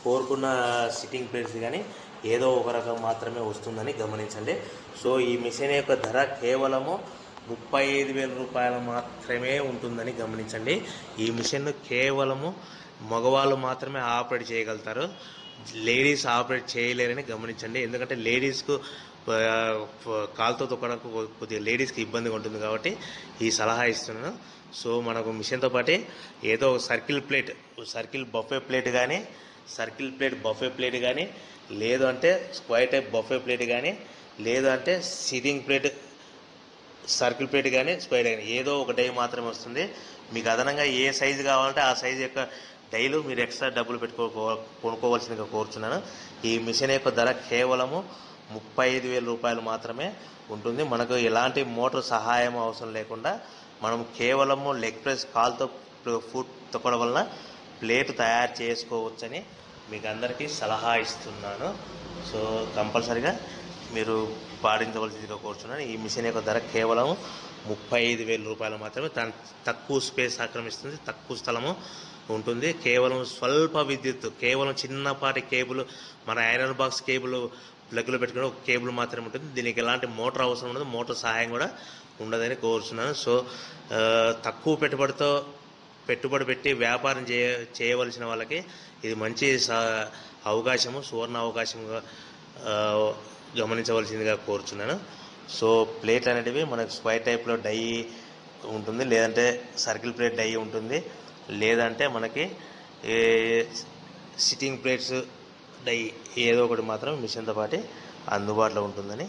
కోరుకున్న sitting plates కానీ ఏదో ఒక రకం మాత్రమే వస్తుందని గమనించండి సో ఈ మిషన్ యొక్క ధర కేవలము ముప్పై ఐదు వేల రూపాయలు మాత్రమే ఉంటుందని గమనించండి ఈ మిషన్ కేవలము మగవాళ్ళు మాత్రమే ఆపరేట్ చేయగలుగుతారు లేడీస్ ఆపరేట్ చేయలేరని గమనించండి ఎందుకంటే లేడీస్కు ఆ, కాలుతో తొక్కడానికి కొ- కొద్దిగా లేడీస్కి ఇబ్బందిగా ఉంటుంది కాబట్టి ఈ సలహా ఇస్తున్నాను సో మనకు మిషన్తో పాటే ఏదో ఒక circle plate circle buffet plate కానీ సర్కిల్ ప్లేట్ బఫే ప్లేట్ కానీ లేదు అంటే స్క్వైర్ టైప్ బఫే ప్లేట్ కానీ లేదు అంటే సిట్టింగ్ ప్లేట్ సర్కిల్ ప్లేట్ కానీ స్క్వైర్ కానీ ఏదో ఒక డై మాత్రమే వస్తుంది మీకు అదనంగా ఏ సైజు కావాలంటే ఆ సైజు యొక్క డైలు మీరు ఎక్స్ట్రా డబ్బులు పెట్టుకో కొనుక్కోవాల్సిందిగా కోరుచున్నాను ఈ మిషన్ యొక్క ధర కేవలము ముప్పై ఐదు వేల రూపాయలు మాత్రమే ఉంటుంది మనకు ఎలాంటి మోటార్ సహాయం అవసరం లేకుండా మనం కేవలము లెగ్ ప్రెస్ కాల్తో ఫుడ్ తొక్కడం వలన ప్లేట్ తయారు చేసుకోవచ్చని మీకు అందరికీ సలహా ఇస్తున్నాను సో కంపల్సరిగా మీరు పాటించవలసిందిగా కోరుచున్నాను ఈ మిషన్ యొక్క ధర కేవలం ముప్పై ఐదు వేల రూపాయలు మాత్రమే తన తక్కువ స్పేస్ ఆక్రమిస్తుంది తక్కువ స్థలము ఉంటుంది కేవలం స్వల్ప విద్యుత్ కేవలం చిన్నపాటి కేబుల్ మన ఐరన్ బాక్స్ కేబుల్ ప్లగ్లో పెట్టుకుని ఒక కేబుల్ మాత్రమే ఉంటుంది దీనికి ఎలాంటి మోటార్ అవసరం ఉండదు మోటార్ సహాయం కూడా ఉండదని కోరుచున్నాను సో ఆ, తక్కువ పెట్టుబడితో పెట్టుబడి పెట్టి వ్యాపారం చేయ చేయవలసిన వాళ్ళకి ఇది మంచి స- అవకాశము సువర్ణ అవకాశంగా ఆ, గమనించవలసిందిగా కోరుచున్నాను సో ప్లేట్లు అనేటివి మనకు స్క్వైర్ టైప్లో డై ఉంటుంది లేదంటే సర్కిల్ ప్లేట్ డై ఉంటుంది లేదంటే మనకి ఏ సిట్టింగ్ ప్లేట్స్ డై ఏదో ఒకటి మాత్రం మిషన్తో పాటు అందుబాటులో ఉంటుందని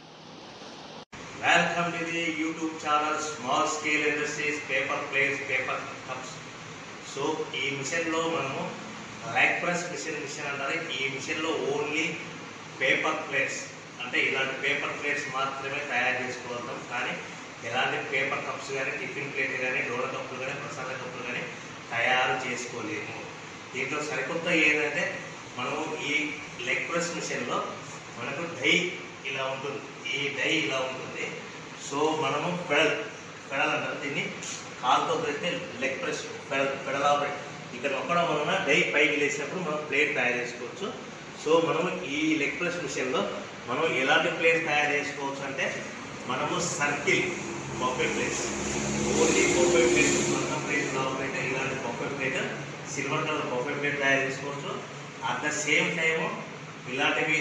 welcome to the YouTube channel small scale industries paper plates paper cups so ఈ మిషన్లో మనము ర్యాక్ ప్రెస్ మిషన్ మిషన్ అంటారు ఈ మిషన్లో ఓన్లీ పేపర్ ప్లేట్స్ అంటే ఇలాంటి పేపర్ ప్లేట్స్ మాత్రమే తయారు చేసుకోగలుగుతాం కానీ ఎలాంటి పేపర్ కప్స్ కానీ టిఫిన్ ప్లేట్ కానీ డోర కప్పులు కానీ ప్రసాద కప్పులు కానీ తయారు చేసుకోలేము దీంట్లో సరికొత్త ఏంటంటే మనము ఈ లెగ్ ప్రెస్ మిషన్లో మనకు డై ఇలా ఉంటుంది ఈ డై ఇలా ఉంటుంది సో మనము పెడల్ పెడల్ అంటారు దీన్ని కాలుతో పెడితే leg press pedal pedal operate ఇక్కడ నొక్కడం వలన డై పైకి లేచినప్పుడు మనం ప్లేట్ తయారు చేసుకోవచ్చు సో మనము ఈ లెగ్ ప్రెస్ మిషన్లో మనం ఎలాంటి ప్లేట్ తయారు చేసుకోవచ్చు అంటే మనము circle buffet plates only buffet plate మొత్తం ప్లేట్ ప్లేట్ ఇలాంటి buffet plate silver colour buffet plate తయారు చేసుకోవచ్చు అట్ ద సేమ్ టైము ఇలాంటివి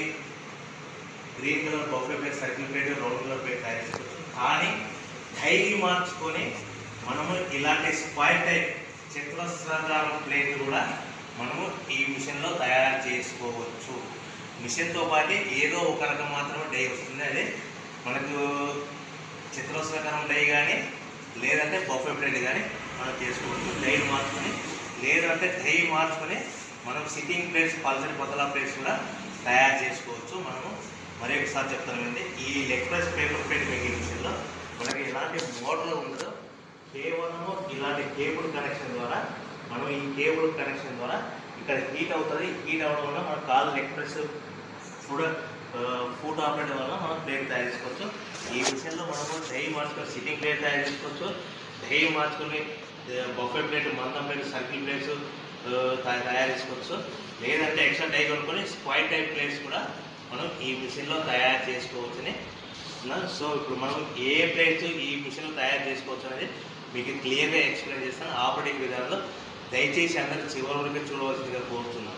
green colour buffet plate circle plate round colour plate తయారు చేసుకోవచ్చు కానీ డైలీ మార్చుకొని మనము ఇలాంటి స్క్వైర్ టైప్ చతురస్రాకారం ప్లేట్ కూడా మనము ఈ మిషన్లో తయారు చేసుకోవచ్చు మిషన్తో పాటు ఏదో ఒక రకం మాత్రమే డై వస్తుంది అదే మనకు చతురస్రాకారం డై కానీ లేదంటే బఫే ప్లేట్ కానీ మనం చేసుకోవచ్చు డై మార్చుకొని లేదంటే డై మార్చుకొని మనం సిట్టింగ్ ప్లేట్స్ పల్సరి పతలా ప్లేట్స్ కూడా తయారు చేసుకోవచ్చు మనము మరి ఒకసారి చెప్తాను అండి ఈ leg press paper plate making మిషన్లో మనకి ఎలాంటి మోటార్ ఉండదు కేవలము ఇలాంటి కేబుల్ కనెక్షన్ ద్వారా మనం ఈ కేబుల్ కనెక్షన్ ద్వారా ఇక్కడ హీట్ అవుతుంది హీట్ అవ్వడం వల్ల మన కాలు లెగ్ ప్రెస్ ఫుడ్ ఫుడ్ ఆపరేట్ వల్ల మనం ప్లేట్ తయారు చేసుకోవచ్చు ఈ విషయంలో మనము డై మార్చుకొని సిట్టింగ్ ప్లేట్ తయారు చేసుకోవచ్చు డై మార్చుకొని బఫే ప్లేట్ మందం ప్లేట్ సర్కిల్ ప్లేట్స్ తయారు చేసుకోవచ్చు లేదంటే ఎక్స్ట్రా డై కొనుక్కొని స్క్వైర్ టైప్ ప్లేట్స్ కూడా మనం ఈ మిషన్లో తయారు చేసుకోవచ్చని చెప్తున్నాను సో ఇప్పుడు మనం ఏ ప్లేట్స్ ఈ మిషన్లో తయారు చేసుకోవచ్చు అనేది మీకు క్లియర్గా ఎక్స్ప్లెయిన్ చేస్తాను ఆపరేటింగ్ విధానంలో దయచేసి అందరూ చివరి వరకు చూడవలసిందిగా కోరుతున్నాను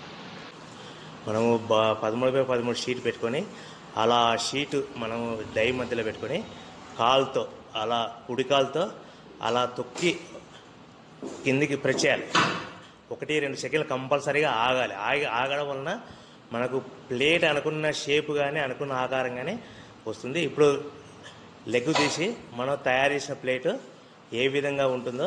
మనము బ పదమూడు బై పదమూడు షీట్ పెట్టుకొని అలా ఆ షీట్ మనము డై మధ్యలో పెట్టుకొని కాలుతో అలా కుడి కాలుతో అలా తొక్కి కిందికి ప్రెస్ చేయాలి ఒకటి రెండు సెకండ్లు కంపల్సరీగా ఆగాలి ఆగి ఆగడం వలన మనకు ప్లేట్ అనుకున్న షేప్ కానీ అనుకున్న ఆకారం కానీ వస్తుంది ఇప్పుడు లెగ్ తీసి మనం తయారు చేసిన ప్లేట్ ఏ విధంగా ఉంటుందో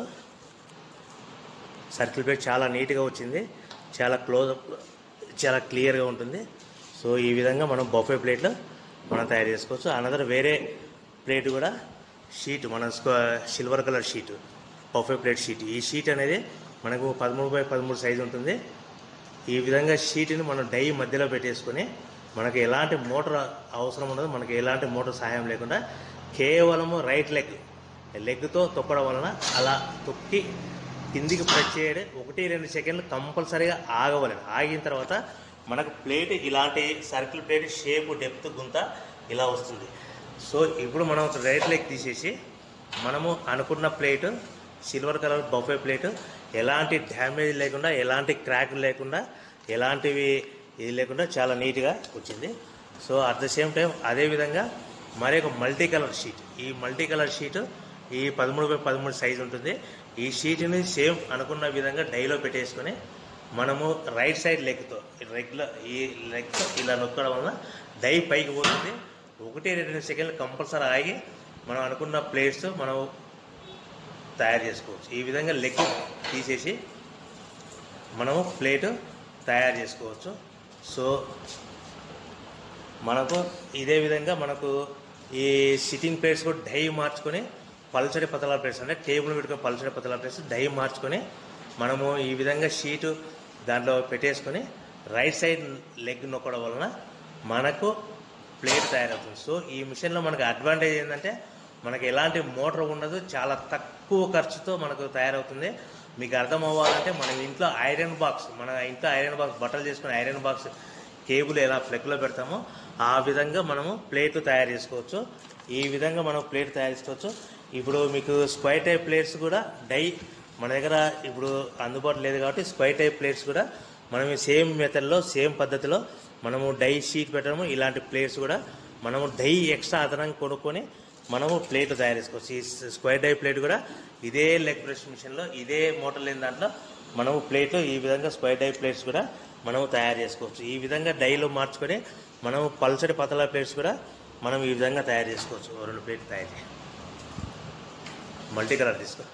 సర్కిల్ ప్లేట్ చాలా నీట్గా వచ్చింది చాలా క్లోజ్ చాలా క్లియర్గా ఉంటుంది సో ఈ విధంగా మనం బఫే ప్లేట్లో మనం తయారు చేసుకోవచ్చు అనదర్ వేరే ప్లేట్ కూడా షీట్ మన silver colour sheet buffet plate sheet ఈ షీట్ అనేది మనకు పదమూడు బై పదమూడు సైజు ఉంటుంది ఈ విధంగా షీట్ని మనం డై మధ్యలో పెట్టేసుకొని మనకి ఎలాంటి మోటార్ అవసరం ఉండదు మనకి ఎలాంటి మోటార్ సహాయం లేకుండా కేవలము రైట్ లెగ్ లెగ్తో తొక్కడం వలన అలా తొక్కి కిందికి ప్రెస్ చేయడం ఒకటి రెండు సెకండ్లు కంపల్సరీగా ఆగవలేదు ఆగిన తర్వాత మనకు ప్లేట్ ఇలాంటి సర్కిల్ ప్లేట్ షేప్ డెప్త్ గుంత ఇలా వస్తుంది సో ఇప్పుడు మనం రైట్ లెగ్ తీసేసి మనము అనుకున్న plate silver colour buffet plate ఎలాంటి డ్యామేజ్ లేకుండా ఎలాంటి క్రాక్ లేకుండా ఎలాంటివి ఇది లేకుండా చాలా నీట్గా వచ్చింది so at the same time అదేవిధంగా మరి ఒక మల్టీ కలర్ షీట్ ఈ మల్టీ కలర్ షీట్ ఈ పదమూడు బై పదమూడు సైజు ఉంటుంది ఈ షీట్ని సేమ్ అనుకున్న విధంగా డైలో పెట్టేసుకొని మనము రైట్ సైడ్ లెగ్తో రెగ్యులర్ ఈ లెగ్తో ఇలా నొక్కడం వలన డై పైకి పోతుంది ఒకటి రెండు సెకండ్లు కంపల్సరీ ఆగి మనం అనుకున్న ప్లేట్స్ మనం తయారు చేసుకోవచ్చు ఈ విధంగా లెగ్ తీసేసి మనము ప్లేట్ తయారు చేసుకోవచ్చు సో మనకు ఇదే విధంగా మనకు ఈ సిట్టింగ్ ప్లేట్స్ కూడా డై మార్చుకొని పల్చడి పతలా ప్లేట్స్ అంటే టేబుల్ పెట్టుకుని పల్చడి పతలా ప్లేట్స్ డై మార్చుకొని మనము ఈ విధంగా షీటు దాంట్లో పెట్టేసుకొని రైట్ సైడ్ లెగ్ నొక్కడం వలన మనకు ప్లేట్ తయారవుతుంది సో ఈ మిషన్లో మనకు అడ్వాంటేజ్ ఏంటంటే మనకి ఎలాంటి మోటార్ ఉండదు చాలా తక్కువ ఖర్చుతో మనకు తయారవుతుంది మీకు అర్థం అవ్వాలంటే మన ఇంట్లో ఐరన్ బాక్స్ మన ఇంట్లో ఐరన్ బాక్స్ బట్టలు చేసుకునే ఐరన్ బాక్స్ కేబుల్ ఎలా ఫ్లెక్లో పెడతామో ఆ విధంగా మనము ప్లేట్ తయారు చేసుకోవచ్చు ఈ విధంగా మనం ప్లేట్ తయారు చేసుకోవచ్చు ఇప్పుడు మీకు స్క్వైర్ టైప్ ప్లేట్స్ కూడా డై మన దగ్గర ఇప్పుడు అందుబాటులో లేదు కాబట్టి స్క్వైర్ టైప్ ప్లేట్స్ కూడా మనం సేమ్ మెథడ్లో సేమ్ పద్ధతిలో మనము డై షీట్ పెట్టడము ఇలాంటి ప్లేట్స్ కూడా మనము డై ఎక్స్ట్రా అదనంగా కొనుక్కొని మనము ప్లేట్ తయారు చేసుకోవచ్చు ఈ స్క్వైర్ డై ప్లేట్ కూడా ఇదే లెగ్ ప్రెస్ మిషన్లో ఇదే మోటార్ లేని దాంట్లో మనము ప్లేట్ ఈ విధంగా స్క్వైర్ డై ప్లేట్స్ కూడా మనము తయారు చేసుకోవచ్చు ఈ విధంగా డైలో మార్చుకొని మనము పల్చడి పతలా ప్లేట్స్ కూడా మనం ఈ విధంగా తయారు చేసుకోవచ్చు ఓ రెండు ప్లేట్ తయారు చేయి మల్టీ కలర్ తీసుకో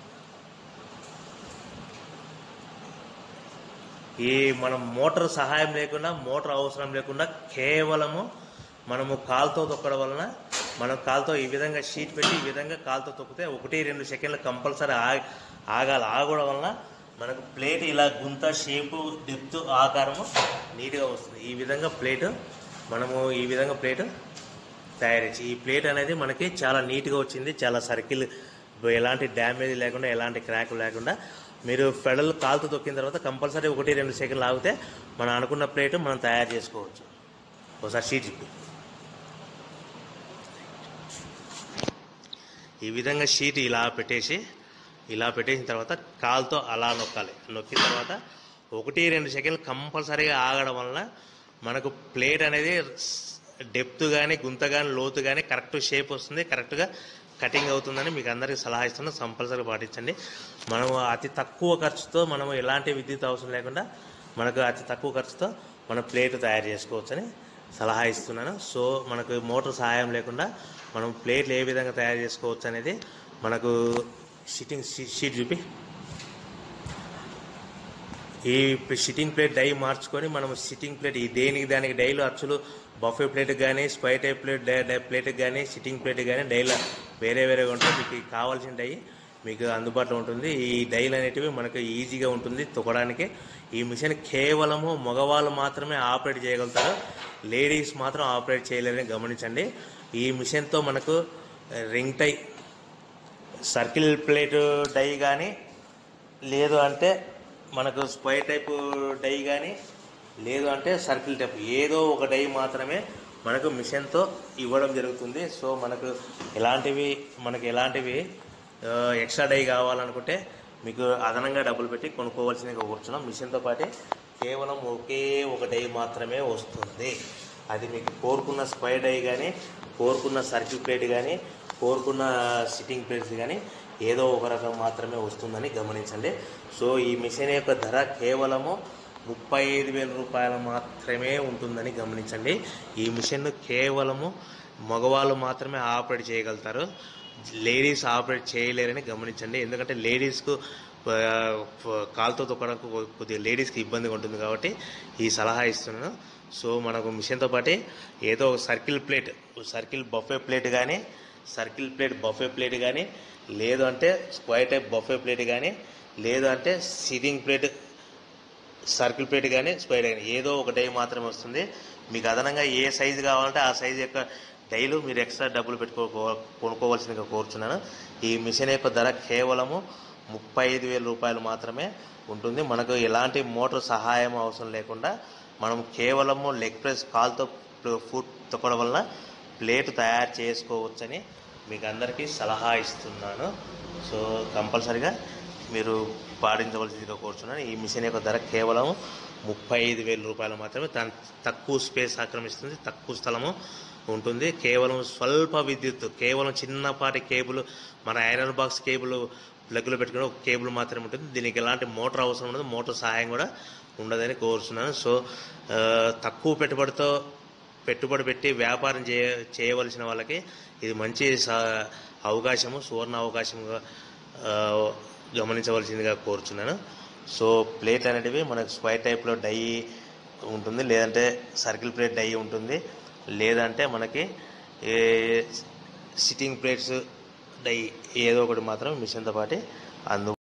ఈ మనం మోటార్ సహాయం లేకుండా మోటార్ అవసరం లేకుండా కేవలము మనము కాలుతో తొక్కడం వలన మనం కాలుతో ఈ విధంగా షీట్ పెట్టి ఈ విధంగా కాలుతో తొక్కితే ఒకటి రెండు సెకండ్లు కంపల్సరీ ఆగి ఆగాలి ఆగడం వలన మనకు ప్లేట్ ఇలా గుంత షేపు డెప్త్ ఆకారము నీట్గా వస్తుంది ఈ విధంగా ప్లేట్ మనము ఈ విధంగా ప్లేట్ తయారు చేసి ఈ ప్లేట్ అనేది మనకి చాలా నీట్గా వచ్చింది చాలా సర్కిల్ ఎలాంటి డ్యామేజ్ లేకుండా ఎలాంటి క్రాక్ లేకుండా మీరు పెడల్ కాలుతో తొక్కిన తర్వాత కంపల్సరీ ఒకటి రెండు సెకండ్లు ఆగితే మనం అనుకున్న ప్లేట్ మనం తయారు చేసుకోవచ్చు ఒకసారి షీట్ చెప్పి ఈ విధంగా షీట్ ఇలా పెట్టేసి ఇలా పెట్టేసిన తర్వాత కాలుతో అలా నొక్కాలి నొక్కిన తర్వాత ఒకటి రెండు సెకండ్లు కంపల్సరీగా ఆగడం వలన మనకు ప్లేట్ అనేది డెప్త్ కానీ గుంత కానీ లోతు కానీ కరెక్ట్ షేప్ వస్తుంది కరెక్ట్గా కటింగ్ అవుతుందని మీకు అందరికీ సలహా ఇస్తున్నాను కంపల్సరీ పాటించండి మనము అతి తక్కువ ఖర్చుతో మనము ఎలాంటి విద్యుత్ అవసరం లేకుండా మనకు అతి తక్కువ ఖర్చుతో మన ప్లేట్ తయారు చేసుకోవచ్చని సలహా ఇస్తున్నాను సో మనకు మోటార్ సహాయం లేకుండా మనం ప్లేట్లు ఏ విధంగా తయారు చేసుకోవచ్చు అనేది మనకు సిట్టింగ్ షీట్ చూపి ఈ సిట్టింగ్ ప్లేట్ డై మార్చుకొని మనం సిట్టింగ్ ప్లేట్ ఈ దేనికి దానికి డైలు అచ్చులు బఫే ప్లేట్ కానీ స్పై type plate die die plate కానీ సిట్టింగ్ ప్లేట్ కానీ డైల వేరే వేరేగా ఉంటాయి మీకు ఈ కావాల్సిన డై మీకు అందుబాటులో ఉంటుంది ఈ డైలు అనేటివి మనకు ఈజీగా ఉంటుంది తొక్కడానికి ఈ మిషన్ కేవలము మగవాళ్ళు మాత్రమే ఆపరేట్ చేయగలుగుతారు లేడీస్ మాత్రం ఆపరేట్ చేయలేరని గమనించండి ఈ మిషన్తో మనకు ring tie circle plate die కానీ లేదు అంటే మనకు స్క్వైర్ టైప్ డై కానీ లేదు అంటే సర్కిల్ టైప్ ఏదో ఒక డై మాత్రమే మనకు మిషన్తో ఇవ్వడం జరుగుతుంది సో మనకు ఎలాంటివి మనకు ఎలాంటివి ఆ, ఎక్స్ట్రా డై కావాలనుకుంటే మీకు అదనంగా డబ్బులు పెట్టి కొనుక్కోవాల్సిందిగా కూర్చున్నాం మిషన్తో పాటే కేవలం ఒకే ఒక డై మాత్రమే వస్తుంది అది మీకు కోరుకున్న స్క్వైర్ డై కానీ కోరుకున్న సర్కిల్ ప్లేట్ కానీ కోరుకున్న సిట్టింగ్ ప్లేట్స్ కానీ ఏదో ఒక రకం మాత్రమే వస్తుందని గమనించండి సో ఈ మిషన్ యొక్క ధర కేవలము ముప్పై ఐదు వేల రూపాయలు మాత్రమే ఉంటుందని గమనించండి ఈ మిషన్ కేవలము మగవాళ్ళు మాత్రమే ఆపరేట్ చేయగలుగుతారు లేడీస్ ఆపరేట్ చేయలేరని గమనించండి ఎందుకంటే లేడీస్కు ఆ, ప- కాలుతో తొక్కడానికి కొ- కొద్దిగా లేడీస్కి ఇబ్బందిగా ఉంటుంది కాబట్టి ఈ సలహా ఇస్తున్నాను సో మనకు మిషన్తో పాటే ఏదో ఒక circle plate circle buffet plate కానీ సర్కిల్ ప్లేట్ బఫే ప్లేట్ కానీ లేదు అంటే స్క్వైర్ టైప్ బఫే ప్లేట్ కానీ లేదు అంటే సిట్టింగ్ ప్లేట్ సర్కిల్ ప్లేట్ కానీ స్క్వైర్ కానీ ఏదో ఒక డై మాత్రమే వస్తుంది మీకు అదనంగా ఏ సైజు కావాలంటే ఆ సైజు యొక్క డైలు మీరు ఎక్స్ట్రా డబ్బులు పెట్టుకో కొనుక్కోవాల్సిందిగా కోరుచున్నాను ఈ మిషన్ యొక్క ధర కేవలము ముప్పై ఐదు వేల రూపాయలు మాత్రమే ఉంటుంది మనకు ఎలాంటి మోటార్ సహాయం అవసరం లేకుండా మనం కేవలము లెగ్ ప్రెస్ కాల్తో ఫుడ్ తొక్కడం వలన ప్లేట్ తయారు చేసుకోవచ్చని మీకు అందరికీ సలహా ఇస్తున్నాను సో కంపల్సరిగా మీరు పాటించవలసిందిగా కోరుచున్నాను ఈ మిషన్ యొక్క ధర కేవలం ముప్పై ఐదు వేల రూపాయలు మాత్రమే దాని తక్కువ స్పేస్ ఆక్రమిస్తుంది తక్కువ స్థలము ఉంటుంది కేవలం స్వల్ప విద్యుత్ కేవలం చిన్నపాటి కేబుల్ మన ఐరన్ బాక్స్ కేబుల్ ప్లగ్లో పెట్టుకుని ఒక కేబుల్ మాత్రమే ఉంటుంది దీనికి ఎలాంటి మోటార్ అవసరం ఉండదు మోటార్ సహాయం కూడా ఉండదని కోరుతున్నాను సో ఆ, తక్కువ పెట్టుబడితో పెట్టుబడి పెట్టి వ్యాపారం చేయ చేయవలసిన వాళ్ళకి ఇది మంచి స- అవకాశము సువర్ణ అవకాశంగా ఆ, గమనించవలసిందిగా కోరుచున్నాను సో ప్లేట్ అనేటివి మనకు స్క్వైర్ టైప్లో డై ఉంటుంది లేదంటే సర్కిల్ ప్లేట్ డై ఉంటుంది లేదంటే మనకి ఏ సిట్టింగ్ ప్లేట్స్ డై ఏదో ఒకటి మాత్రం మిషన్తో పాటు అందు